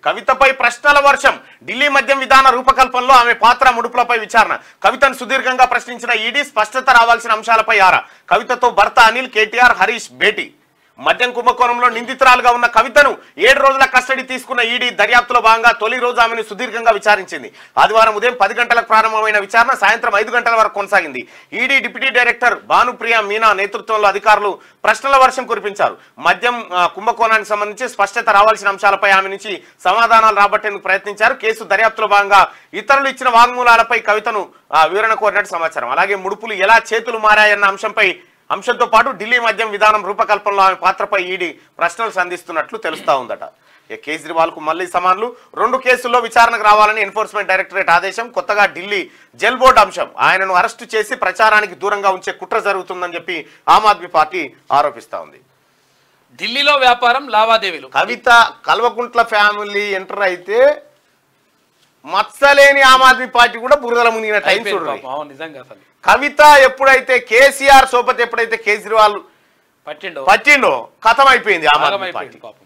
కవితపై ప్రశ్నల వర్షం ఢిల్లీ మద్యం విధాన రూపకల్పనలో ఆమె పాత్ర ముడుపులపై విచారణ కవితను సుదీర్ఘంగా ప్రశ్నించిన ఈడీ స్పష్టత రావాల్సిన అంశాలపై ఆరా కవితతో భర్త అనిల్ కేటీఆర్ హరీష్ భేటీ మద్యం కుంభకోణంలో నిందితురాలుగా ఉన్న కవితను ఏడు రోజుల కస్టడీ తీసుకున్న ఈడీ దర్యాప్తులో భాగంగా తొలి రోజు ఆమెను సుదీర్ఘంగా విచారించింది ఆదివారం ఉదయం పది గంటలకు ప్రారంభమైన విచారణ సాయంత్రం ఐదు గంటల వరకు కొనసాగింది ED deputy director Bhanupriya Meena నేతృత్వంలో అధికారులు ప్రశ్నల వర్షం కురిపించారు మద్యం ఆ, కుంభకోణానికి సంబంధించి స్పష్టత రావాల్సిన అంశాలపై ఆమె నుంచి సమాధానాలు రాబట్టేందుకు ప్రయత్నించారు కేసు దర్యాప్తులో భాగంగా ఇతరులు ఇచ్చిన వాంగ్మూలాలపై కవితను ఆ, వివరణ కోరినట్టు సమాచారం అలాగే ముడుపులు ఎలా చేతులు మారాయన్న అంశంపై అంశంతో పాటు ఢిల్లీ మద్యం విధానం రూపకల్పనలో ఆమె పాత్రపై ఈడీ ప్రశ్నలు సంధిస్తున్నట్లు తెలుస్తా ఉందట ఇక కేజ్రీవాల్ కు మళ్లీ సమాన్లు రెండు కేసుల్లో విచారణకు రావాలని ఎన్ఫోర్స్మెంట్ డైరెక్టరేట్ ఆదేశం కొత్తగా ఢిల్లీ జైల్ బోర్డు అంశం ఆయనను అరెస్టు చేసి ప్రచారానికి దూరంగా ఉంచే కుట్ర జరుగుతుందని చెప్పి ఆమ్ ఆద్మీ పార్టీ ఆరోపిస్తా ఉంది ఢిల్లీలో వ్యాపారం లావాదేవీలు కవిత కల్వకుంట్ల ఫ్యామిలీ ఎంటర్ అయితే మత్సలేని ఆమ్ ఆద్మీ పార్టీ కూడా బురదల మునిగిన టైం అయిపోయింది చూడండి పాపం, అవును నిజంగా అసలు కవిత ఎప్పుడైతే కేసీఆర్ సోపతి ఎప్పుడైతే కేజ్రీవాల్ పట్టిండు పట్టిండో కథం అయిపోయింది ఆమ్ ఆద్మీ అయిపోయింది పార్టీ పాపం